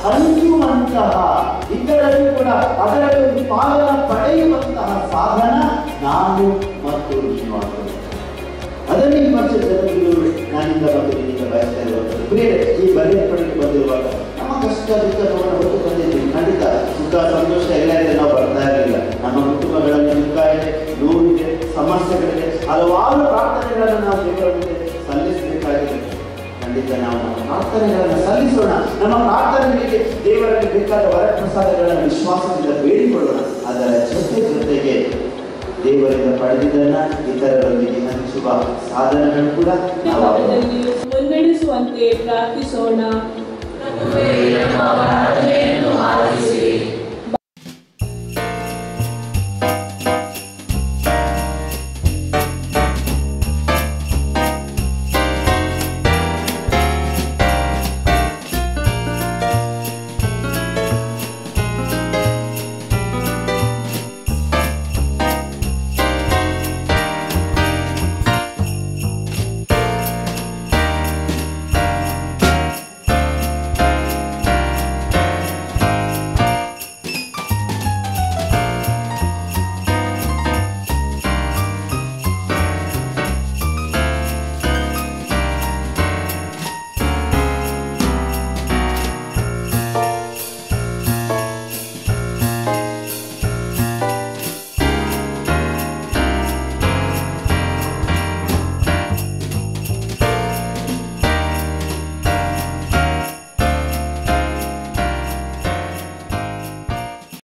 ಹಂಚುವಂತಹ ಇತರರು ಕೂಡ ಅದರಲ್ಲಿ ಪಾಲನ ಪಡೆಯುವಂತಹ ಸಾಧನ ನಾನು ಮತ್ತು ನೀನು ಆಗಬೇಕು ಅದನ್ನು ಈ ವರ್ಷ ಜನಗಳು ನನ್ನಿಂದ ಮತ್ತು ನಿನ್ನಿಂದ ಬಯಸ್ತಾ ಇರುವಂಥದ್ದು ಪ್ರಿಯರೇ ಈ ಬರೆಯಲ್ಪಡಿಕೆ ಬಂದಿರುವಾಗ ನಮ್ಮ ಕಷ್ಟ ದುಃಖ ನೋಡ ಹೊತ್ತು ಬಂದಿದ್ದೀವಿ ಖಂಡಿತ ಸುಖ ಸಂತೋಷ ಎಲ್ಲ ಇದೆ ನಾವು ಬರ್ತಾ ಇರಲಿಲ್ಲ ನಮ್ಮ ಕುಟುಂಬಗಳಲ್ಲಿ ದುಃಖ ಇದೆ ನೋವಿದೆ ಸಮಸ್ಯೆಗಳಿದೆ ಹಲವಾರು ಪ್ರಾರ್ಥನೆಗಳನ್ನು ನಾವು ದೇವರ ಮುಂದೆ ಸಲ್ಲಿಸಬೇಕಾಗಿದೆ ಖಂಡಿತ ನಾವು ನಮ್ಮ ಪ್ರಾರ್ಥನೆಗಳನ್ನು ಸಲ್ಲಿಸೋಣ ನಮ್ಮ ಪ್ರಾರ್ಥನೆಗಳಿಗೆ ದೇವರಲ್ಲಿ ಬೇಕಾದ ವರಪ್ರಸಾದಗಳನ್ನು ವಿಶ್ವಾಸದಿಂದ ಬೇಡಿಕೊಳ್ಳೋಣ ಅದರ ಜೊತೆ ಜೊತೆಗೆ ದೇವರಿಂದ ಪಡೆದಿದ್ದನ್ನ ಇತರರೊಂದಿಗೆ ಹಂಚುವ ಸಾಧನಗಳು ಕೂಡ ನಾವು ಭಾಗದಲ್ಲಿ ಮುನ್ನಡೆಸುವಂತೆ ಪ್ರಾರ್ಥಿಸೋಣ ನಮ್ಮ ಪ್ರಾರ್ಥನೆಯನ್ನು ಆಲಿಸಿ